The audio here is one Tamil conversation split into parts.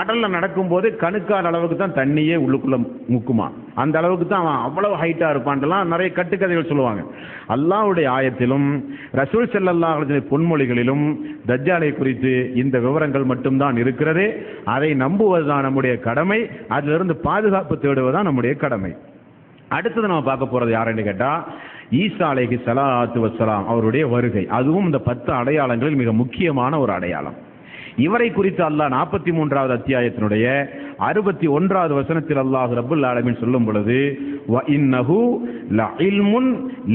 கடல்ல நடக்கும்போது கணுக்கால் அளவுக்கு தான் தண்ணியே உள்ளுக்குள்ள முக்குமா அந்த அளவுக்கு தான் அவன் அவ்வளவு ஹைட்டா இருப்பான்லாம் நிறைய கட்டுக்கதைகள் சொல்லுவாங்க அல்லாஹ்வுடைய ஆயத்திலும் ரசூல் ஸல்லல்லாஹு அலைஹி வஸல்லம் பொன்மொழிகளிலும் தஜ்ஜாலை குறித்து இந்த விவரங்கள் மட்டும்தான் இருக்கிறது அதை நம்புவதுதான் நம்முடைய கடமை அதிலிருந்து பாதுகாப்பு தேடுவதுதான் நம்முடைய கடமை அடுத்தது நம்ம பார்க்க போறது யாருன்னு கேட்டா ஈசா அலைஹி ஸலாத்து வஸ்ஸலாம் அவருடைய வருகை அதுவும் இந்த பத்து அடையாளங்களில் மிக முக்கியமான ஒரு அடையாளம் இவரை குறித்து அல்லாஹ் நாற்பத்தி மூன்றாவது அத்தியாயத்தினுடைய அறுபத்தி ஒன்றாவது வசனத்தில் அல்லாஹ் ரப்புல் ஆலமீன் சொல்லும் பொழுது வ இன்னஹு லஇல்முன்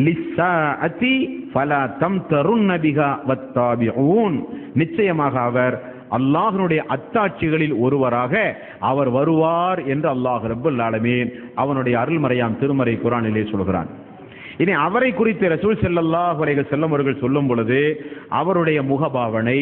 லிஸ்ஸாஅதி ஃபலா தம்தருன்ன பிஹா வத்தாபிஊன் நிச்சயமாக அவர் அல்லாஹ்வுடைய அத்தாட்சிகளில் ஒருவராக அவர் வருவார் என்று அல்லாஹ் ரப்புல் ஆலமீன் அவனுடைய அருள்மறையாம் திருமறை குரானிலே சொல்கிறான் இனி அவரை குறித்து ரசூல் ஸல்லல்லாஹு அலைஹி வஸல்லம் அவர்கள் சொல்லும் பொழுது அவருடைய முகபாவனை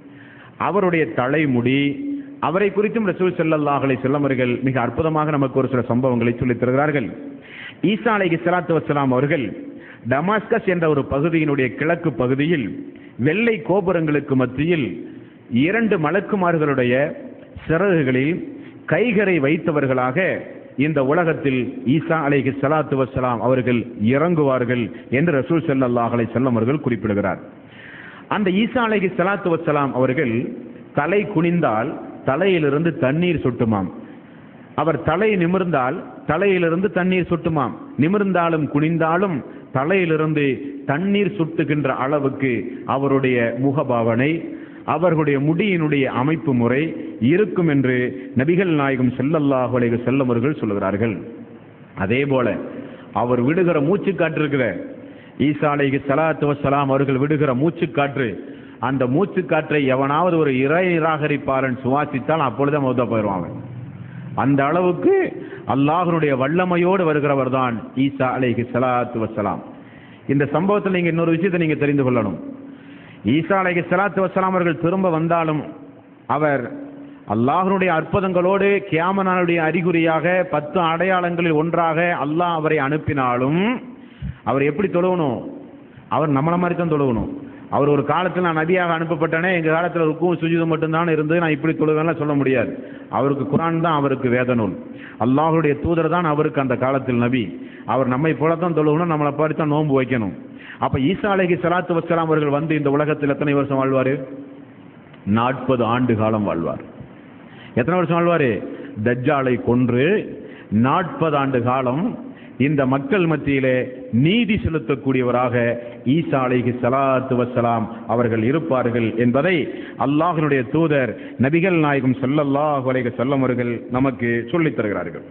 அவருடைய தலைமுடி அவரை குறித்தும் ரசூல் ஸல்லல்லாஹு அலைஹி வஸல்லம் அவர்கள் மிக அற்புதமாக நமக்கு ஒரு சில சம்பவங்களை சொல்லித் தருகிறார்கள் ஈசா அலைஹி ஸலாத்து வஸ்ஸலாம் அவர்கள் டமாஸ்கஸ் என்ற ஒரு பகுதியினுடைய கிழக்கு பகுதியில் வெள்ளை கோபுரங்களுக்கு மத்தியில் இரண்டு மலக்குமார்களுடைய சிறகுகளில் கைகரை வைத்தவர்களாக இந்த உலகத்தில் ஈசா அலைஹி ஸலாத்து வஸ்ஸலாம் அவர்கள் இறங்குவார்கள் என்று ரசூல் ஸல்லல்லாஹு அலைஹி வஸல்லம் அவர்கள் குறிப்பிடுகிறார் அந்த ஈசா அலைஹி ஸலாத்து வஸ்ஸலாம் அவர்கள் தலை குனிந்தால் தலையிலிருந்து தண்ணீர் சொட்டுமாம் அவர் தலை நிமிர்ந்தால் தலையிலிருந்து தண்ணீர் சொட்டுமாம் நிமிர்ந்தாலும் குனிந்தாலும் தலையிலிருந்து தண்ணீர் சுட்டுகின்ற அளவுக்கு அவருடைய முகபாவனை அவர்களுடைய முடியினுடைய அமைப்பு முறை இருக்கும் என்று நபிகள் நாயகம் ஸல்லல்லாஹு அலைஹி வஸல்லம் அவர்கள் சொல்கிறார்கள் அதே போல அவர் விடுகிற மூச்சு காற்று இருக்கிற ஈசா அலைஹி ஸலாத்து வஸ்ஸலாம் அவர்கள் விடுகிற மூச்சு காற்று அந்த மூச்சு காற்றை எவனாவது ஒரு இறை நிராகரிப்பாளன் சுவாசித்தால் அப்பொழுதே மௌத்தா போயிடுவான் அவன். அந்த அளவுக்கு அல்லாஹ்வுடைய வல்லமையோடு வருகிறவர் தான் ஈசா அலைஹி ஸலாத்து வஸ்ஸலாம் இந்த சம்பவத்தில் நீங்க இன்னொரு விஷயத்தை நீங்க தெரிந்து கொள்ளணும் ஈசா அலைஹி ஸலாத்து வஸ்ஸலாம் அவர்கள் திரும்ப வந்தாலும் அவர் அல்லாஹ்வுடைய அற்புதங்களோடு கியாமனானுடைய அறிகுறியாக பத்து அடையாளங்களில் ஒன்றாக அல்லாஹ் அவரை அனுப்பினாலும் அவர் எப்படி தொழுவணும் அவர் நம்மள மாதிரி தான் தொழுவணும் அவர் ஒரு காலத்தில் நான் நபியாக அனுப்பப்பட்டனே எங்க காலத்தில் ருக்கும் சுஜிதம் மட்டும்தான் இருந்து நான் இப்படி தொழுவேன்லாம் சொல்ல முடியாது அவருக்கு குரான் தான் அவருக்கு வேத நூல் அல்லாஹ்வுடைய தூதர் தான் அவருக்கு அந்த காலத்தில் நபி அவர் நம்மை போலத்தான் தொழுவணும் நம்மளை பாடி தான் நோன்பு வைக்கணும் அப்ப ஈசா அலைஹி ஸலாத்து வஸ்ஸலாம் அவர்கள் வந்து இந்த உலகத்தில் எத்தனை வருஷம் வாழ்வாரு நாற்பது ஆண்டு காலம் வாழ்வார் எத்தனை வருஷம் வாழ்வாரு தஜ்ஜாலை கொன்று நாற்பது ஆண்டு காலம் இந்த மக்கள் மத்தியிலே நீதி செலுத்தக்கூடியவராக ஈசா அலைஹி ஸலாத்து வஸ்ஸலாம் அவர்கள் இருப்பார்கள் என்பதை அல்லாஹ்வினுடைய தூதர் நபிகள் நாயகம் ஸல்லல்லாஹு அலைஹி வஸல்லம் அவர்கள் நமக்கு சொல்லித் தருகிறார்கள்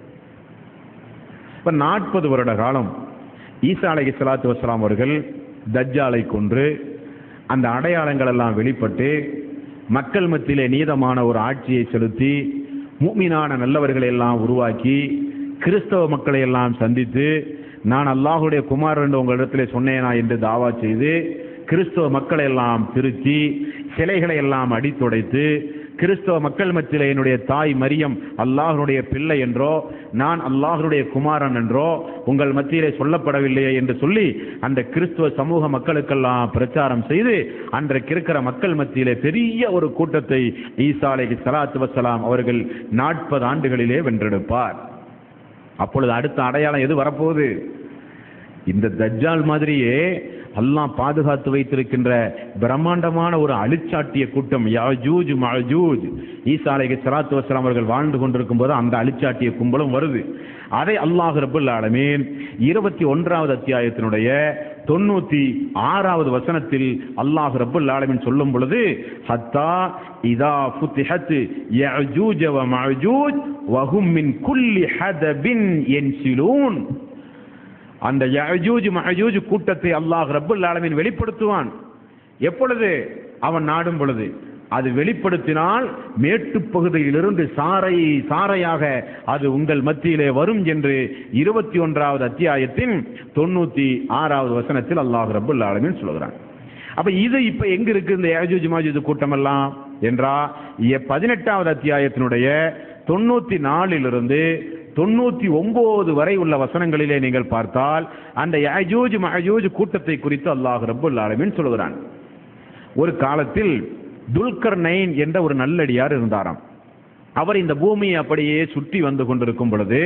இப்ப நாற்பது வருட காலம் ஈசா அலைஹி ஸலாத்து வஸ்ஸலாம் அவர்கள் தஜ்ஜாலை கொன்று அந்த அடையாளங்கள் எல்லாம் வெளிப்பட்டு மக்கள் மத்தியிலே நீதமான ஒரு ஆட்சியை செலுத்தி மூமினான நல்லவர்களை எல்லாம் உருவாக்கி கிறிஸ்தவ மக்களை எல்லாம் சந்தித்து நான் அல்லாஹுடைய குமாரன் என்று உங்களிடத்திலே சொன்னேனா என்று தாவா செய்து கிறிஸ்தவ மக்களை எல்லாம் திருத்தி சிலைகளை எல்லாம் அடித்துடைத்து கிறிஸ்தவ மக்கள் மத்தியிலே என்னுடைய தாய் மரியம் அல்லாஹ்வுடைய பிள்ளை என்றோ நான் அல்லாஹ்வுடைய குமாரன் என்றோ உங்கள் மத்தியிலே சொல்லப்படவில்லையே என்று சொல்லி அந்த கிறிஸ்துவ சமூக மக்களுக்கெல்லாம் பிரச்சாரம் செய்து அன்றைக்கு இருக்கிற மக்கள் மத்தியிலே பெரிய ஒரு கூட்டத்தை ஈசா அலைஹி ஸலாத்து வஸ்ஸலாம் அவர்கள் நாற்பது ஆண்டுகளிலே வென்றெடுப்பார் அப்பொழுது அடுத்த அடையாளம் எது வரப்போகுது இந்த தஜ்ஜால் மாதிரியே அல்லாஹ் பாதுகாத்து வைத்திருக்கின்ற பிரம்மாண்டமான ஒரு அழிச்சாட்டிய கூட்டம் யாஜூஜ் மஜூஜ் ஈசா அலைஹி ஸலாத்து வஸலாம் அவர்கள் வாழ்ந்து கொண்டிருக்கும் போது அந்த அழிச்சாட்டிய கும்பலும் வருது அதை அல்லாஹ் ரப்பல் ஆலமீன் இருபத்தி ஒன்றாவது அத்தியாயத்தினுடைய தொண்ணூத்தி ஆறாவது வசனத்தில் அல்லாஹ் ரப்பல் ஆலமீன் சொல்லும் பொழுது ஹத்தா இதா ஃபுத்திஹத் யஅஜூஜ வ மஅஜூஜ் வஹும் மின் குல்லி ஹதபின் யன்சிலூன் அந்த யஅஜூஜ் மஅஜூஜ் கூட்டத்தை அல்லாஹ் ரப்பல் ஆலமீன் வெளிப்படுத்துவான் எப்பொழுது அவன் நாடும் பொழுது அது வெளிப்படுத்தினால் மேட்டுப் பகுதியிலிருந்து சாறை சாறையாக அது உங்கள் மத்தியிலே வரும் என்று இருபத்தி ஒன்றாவது அத்தியாயத்தின் தொண்ணூத்தி ஆறாவது வசனத்தில் அல்லாஹ் ரப்பல் ஆலமீன் சொல்கிறான் அப்ப இது இப்ப எங்க இருக்கு இந்த யஜூஜ் மாஜூஜ் கூட்டம் எல்லாம் என்றா இ- பதினெட்டாவது அத்தியாயத்தினுடைய தொண்ணூத்தி நாலிலிருந்து தொண்ணூத்தி ஒன்பது வரை உள்ள வசனங்களிலே நீங்கள் பார்த்தால் அந்த யஜூஜ் மஹஜூஜ் கூட்டத்தை குறித்து அல்லாஹ் ரப்பல் ஆலமீன் சொல்கிறான் ஒரு காலத்தில் துல்கர் நைன் என்ற ஒரு நல்லடியார் இருந்தாராம் அவர் இந்த பூமியை அப்படியே சுற்றி வந்து கொண்டிருக்கும் பொழுது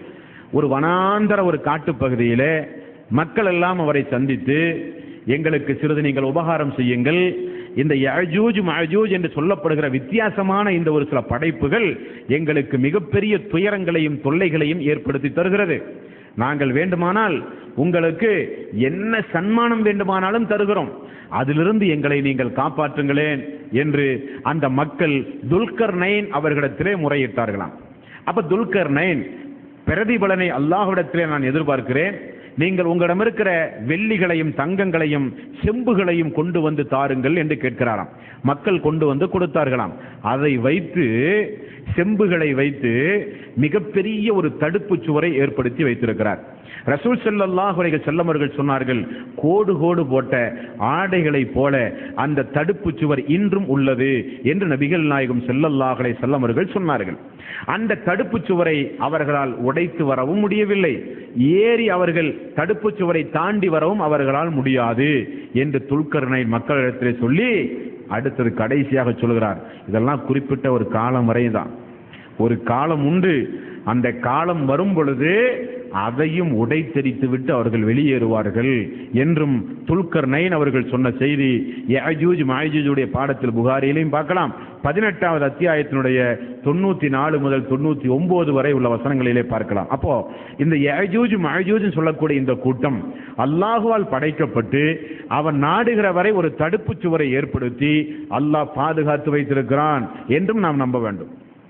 ஒரு வனாந்தர ஒரு காட்டுப்பகுதியிலே மக்கள் எல்லாம் அவரை சந்தித்து எங்களுக்கு சிறிது நீங்கள் உபகாரம் செய்யுங்கள் இந்த யஜூஜ் மஜூஜ் என்று சொல்லப்படுகிற வித்தியாசமான இந்த ஒரு சில படைப்புகள் எங்களுக்கு மிகப்பெரிய துயரங்களையும் தொல்லைகளையும் ஏற்படுத்தி தருகிறது நாங்கள் வேண்டுமானால் உங்களுக்கு என்ன சன்மானம் வேண்டுமானாலும் தருகிறோம் அதிலிருந்து எங்களை நீங்கள் காப்பாற்றுங்களேன் என்று அந்த மக்கள் துல்கர் நைன் அவர்களிடத்திலே முறையிட்டார்களாம் அப்ப துல்கர் நைன் பிரதிபலனை அல்லாஹ்விடத்திலே நான் எதிர்பார்க்கிறேன் நீங்கள் உங்களிடம் இருக்கிற வெள்ளிகளையும் தங்கங்களையும் செம்புகளையும் கொண்டு வந்து தாருங்கள் என்று கேட்கிறாராம் மக்கள் கொண்டு வந்து கொடுத்தார்களாம் அதை வைத்து செம்புகளை வைத்து மிகப்பெரிய ஒரு தடுப்பு சுவரை ஏற்படுத்தி வைத்திருக்கிறார் ரசூல் ஸல்லல்லாஹு அலைஹி வஸல்லம் அவர்கள் சொன்னார்கள் கோடு கோடு போட்ட ஆடைகளைப் போல அந்த தடுப்பு சுவர் இன்றும் உள்ளது என்று நபிகள் நாயகம் ஸல்லல்லாஹு அலைஹி வஸல்லம் அவர்கள் சொன்னார்கள் அந்த தடுப்பு சுவரை அவர்களால் உடைத்து வரவும் முடியவில்லை ஏறி அவர்கள் தடுப்பு சுவரை தாண்டி வரவும் அவர்களால் முடியாது என்று துல்கர்ணை மக்களிடத்திலே சொல்லி அடுத்தது கடைசியாக சொல்கிறார் இதெல்லாம் குறிப்பிட்ட ஒரு காலம் வரைதான் ஒரு காலம் உண்டு அந்த காலம் வரும் பொழுது அதையும் உடைத்தெறித்து விட்டு அவர்கள் வெளியேறுவார்கள் என்றும் துல்கர் நைன் அவர்கள் சொன்ன செய்தி யஜூஜ் மாயஜூஜுடைய பாடத்தில் புகாரியிலையும் பார்க்கலாம் பதினெட்டாவது அத்தியாயத்தினுடைய தொண்ணூத்தி நாலு முதல் தொண்ணூத்தி ஒன்பது வரை உள்ள வசனங்களிலே பார்க்கலாம் அப்போ இந்த யஜூஜ் மயஜூஜ் சொல்லக்கூடிய இந்த கூட்டம் அல்லாஹுவால் படைக்கப்பட்டு அவன் நாடுகிற வரை ஒரு தடுப்பு சுவரை ஏற்படுத்தி அல்லாஹ் பாதுகாத்து வைத்திருக்கிறான் என்றும் நாம் நம்ப வேண்டும்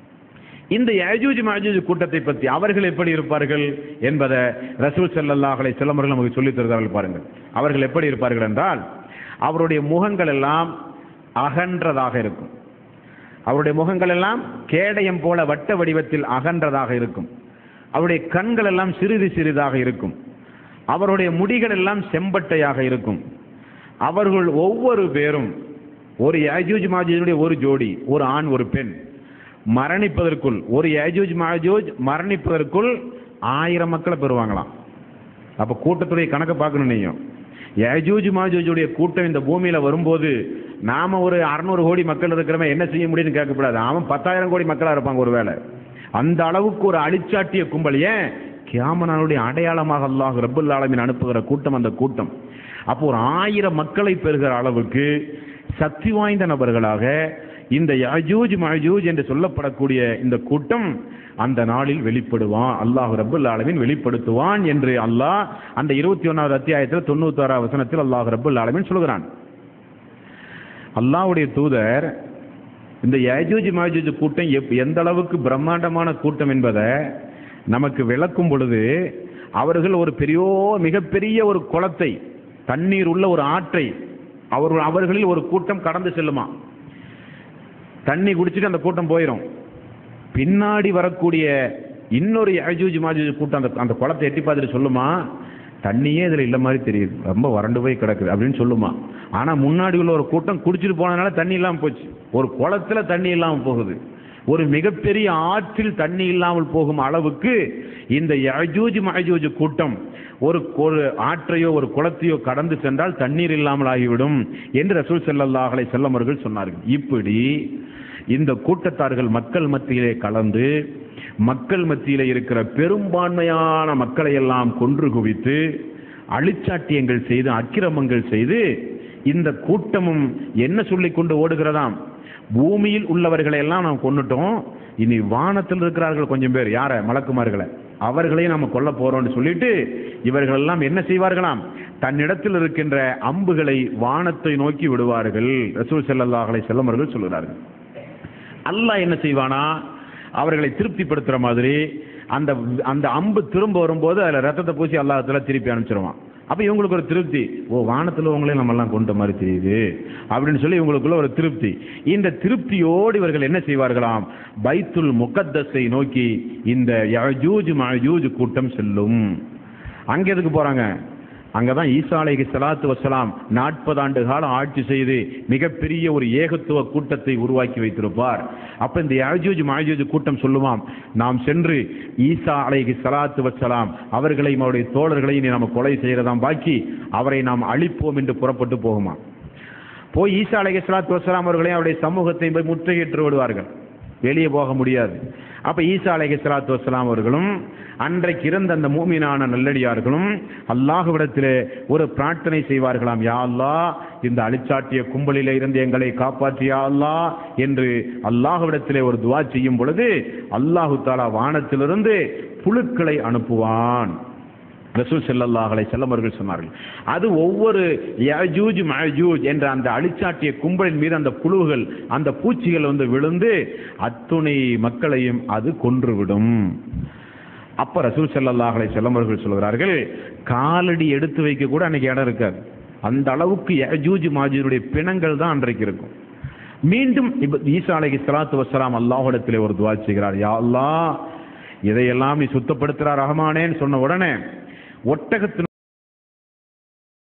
இந்த யஜூஜ் மஜூஜ் கூட்டத்தை பற்றி அவர்கள் எப்படி இருப்பார்கள் என்பதை ரசூல் ஸல்லல்லாஹு அலைஹி வஸல்லம் அவர்கள் நமக்கு சொல்லித் தருகிறார்கள் பாருங்கள் அவர்கள் எப்படி இருப்பார்கள் என்றால் அவருடைய முகங்கள் எல்லாம் அகன்றதாக இருக்கும் அவருடைய முகங்கள் எல்லாம் கேடயம் போல வட்ட வடிவத்தில் அகன்றதாக இருக்கும் அவருடைய கண்கள் எல்லாம் சிறிது சிறிதாக இருக்கும் அவருடைய முடிகள் எல்லாம் செம்பட்டையாக இருக்கும் அவர்கள் ஒவ்வொரு பேரும் ஒரு யஜூஜ் மாஜூஜுடைய ஒரு ஜோடி ஒரு ஆண் ஒரு பெண் மரணிப்பதற்குள் ஒரு யஜூஜ் மாஜூஜ் மரணிப்பதற்குள் ஆயிரம் மக்களை பெறுவாங்களாம் அப்ப கூட்டத்துடைய கணக்கை பார்க்கணும் நீங்க யஜூஜ் மாஜூஜுடைய கூட்டம் இந்த பூமியில வரும்போது நாம ஒரு அறுநூறு கோடி மக்கள் இருக்கிறவன் என்ன செய்ய முடியும்னு கேட்கக்கூடாது அவன் பத்தாயிரம் கோடி மக்களா இருப்பாங்க ஒருவேளை அந்த அளவுக்கு ஒரு அழிச்சாட்டிய கும்பல் ஏன் கியாமனானுடைய அடையாளமாக அல்லாஹ் ரப்புல் ஆலமீன் அனுப்புகிற கூட்டம் அந்த கூட்டம் அப்போ ஒரு ஆயிரம் மக்களை பெறுகிற அளவுக்கு சக்தி வாய்ந்த நபர்களாக இந்த யஜூஜ் மஜூஜ் என்று சொல்லப்படக்கூடிய இந்த கூட்டம் அந்த நாளில் வெளிப்படுவான் அல்லாஹ் ரப்புல் ஆலமீன் வெளிப்படுத்துவான் என்று அல்லாஹ் அந்த இருபத்தி ஒன்னாவது அத்தியாயத்தில் தொண்ணூத்தி ஆறாவது வசனத்தில் அல்லாஹ் ரப்புல் ஆலமீன் சொல்கிறான் அல்லாஹ்வுடைய தூதர் இந்த யஜூஜ் மஜூஜ் கூட்டம் எப்- எந்த அளவுக்கு பிரம்மாண்டமான கூட்டம் என்பதை நமக்கு விளக்கும் பொழுது அவர்கள் ஒரு பெரியோ மிகப்பெரிய ஒரு குளத்தை தண்ணீர் உள்ள ஒரு ஆற்றை அவர் அவர்களில் ஒரு கூட்டம் கடந்து செல்லுமா தண்ணி குடிச்சிட்டு அந்த கூட்டம் போயிடும் பின்னாடி வரக்கூடிய இன்னொரு யஜூஜ் மாஜூஜ் கூட்டம் அந்த அந்த குளத்தை எட்டி பார்த்துட்டு சொல்லுமா தண்ணியே இதில் இல்ல மாதிரி தெரியுது ரொம்ப வறண்டு போய் கிடக்குது அப்படின்னு சொல்லுமா ஆனா முன்னாடி உள்ள ஒரு கூட்டம் குடிச்சிட்டு போனதுனால தண்ணி இல்லாமல் போச்சு ஒரு குளத்துல தண்ணி இல்லாமல் போகுது ஒரு மிகப்பெரிய ஆற்றில் தண்ணி இல்லாமல் போகும் அளவுக்கு இந்த யஜூஜ் மஜூஜ் கூட்டம் ஒரு ஒரு ஆற்றையோ ஒரு குளத்தையோ கடந்து சென்றால் தண்ணீர் இல்லாமல் ஆகிவிடும் என்று ரசூல் ஸல்லல்லாஹு அலைஹி வஸல்லம் அவர்கள் சொன்னார்கள் இப்படி இந்த கூட்டத்தார்கள் மக்கள் மத்தியிலே கலந்து மக்கள் மத்தியிலே இருக்கிற பெரும்பான்மையான மக்களை எல்லாம் கொன்று குவித்து அழிச்சாட்டியங்கள் செய்து அக்கிரமங்கள் செய்து இந்த கூட்டமும் என்ன சொல்லிக் கொண்டு ஓடுகிறதாம் பூமியில் உள்ளவர்களை எல்லாம் நாம் கொன்னுட்டோம் இனி வானத்தில் இருக்கிறார்கள் கொஞ்சம் பேர் யார மலக்குமார்களை அவர்களையும் நம்ம கொல்ல போறோம்னு சொல்லிட்டு இவர்கள் எல்லாம் என்ன செய்வார்களாம் தன்னிடத்தில் இருக்கின்ற அம்புகளை வானத்தை நோக்கி விடுவார்கள் ரசூல் ஸல்லல்லாஹு அலைஹி வஸல்லம் அவர்கள் சொல்கிறார்கள் அல்லாஹ் என்ன செய்வானா அவர்களை திருப்திப்படுத்துற மாதிரி அந்த அந்த அம்பு திரும்ப வரும்போது அதுல ரத்தத்தை பூசி அல்லாஹத்துல திருப்பி அனுப்பிச்சிருவான் அப்ப இவங்களுக்கு ஒரு திருப்தி ஓ வானத்துல உங்களையும் நம்ம எல்லாம் கொண்ட மாதிரி தெரியுது அப்படின்னு சொல்லி இவங்களுக்குள்ள ஒரு திருப்தி இந்த திருப்தியோடு இவர்கள் என்ன செய்வார்களாம் பைத்துல் முகத்தஸை நோக்கி இந்த யஜூஜ் மஜூஜ் கூட்டம் செல்லும் அங்க எதுக்கு போறாங்க அங்கதான் ஈசா அலைஹி ஸலாத்து வஸலாம் நாற்பது ஆண்டு காலம் ஆட்சி செய்து மிகப்பெரிய ஒரு ஏகத்துவ கூட்டத்தை உருவாக்கி வைத்திருப்பார் அப்ப இந்த யாஜூஜ் மாஜூஜ் கூட்டம் சொல்லுவாம் நாம் சென்று ஈசா அலைஹி ஸலாத்து வஸலாம் அவர்களையும் அவருடைய தோழர்களையும் நாம் கொலை செய்யறதாம் பாக்கி அவரை நாம் அழிப்போம் என்று புறப்பட்டு போகுமா போய் ஈசா அலைஹி ஸலாத்து வஸலாம் அவர்களையும் அவருடைய சமூகத்தை போய் முற்றுகையிட்டு விடுவார்கள் வெளியே போக முடியாது அப்ப ஈசா அலைஹி ஸலாத்து வஸ்ஸலாம் அவர்களும் அன்றைக்கு இருந்த அந்த மூமினான நல்லடியார்களும் அல்லாஹ்விடத்திலே ஒரு பிரார்த்தனை செய்வார்களாம் யா அல்லாஹ் இந்த அழிச்சாட்டிய கும்பலிலே இருந்து எங்களை காப்பாற்றியா அல்லாஹ் என்று அல்லாஹ்விடத்திலே ஒரு துவா செய்யும் பொழுது அல்லாஹு தாலா வானத்திலிருந்து புழுக்களை அனுப்புவான் ரசூல் ஸல்லல்லாஹு அலைஹி வஸல்லம் அவர்கள் சொன்னார்கள் அது ஒவ்வொரு யஜூஜ் மஜூஜ் என்ற அந்த அழிச்சாட்டிய கும்பலின் மீது அந்த புழுவுகள் அந்த பூச்சிகள் வந்து விழுந்து அத்துணை மக்களையும் அது கொன்றுவிடும் அப்ப ரசூல் ஸல்லல்லாஹு அலைஹி வஸல்லம் அவர்கள் சொல்கிறார்கள் காலடி எடுத்து வைக்க கூட அன்னைக்கு இடம் இருக்காது அந்த அளவுக்கு யஜூஜ் மாஜூஜுடைய பிணங்கள் தான் அன்றைக்கு இருக்கும் மீண்டும் இப்ப ஈசா அலைஹி ஸலாத்து வஸ்ஸலாம் அல்லாஹ்விடத்திலே ஒரு துவா செய்கிறார் யா அல்லாஹ் இதையெல்லாம் நீ சுத்தப்படுத்துறார் ரஹ்மானேன்னு சொன்ன உடனே ஒட்டகத்தின்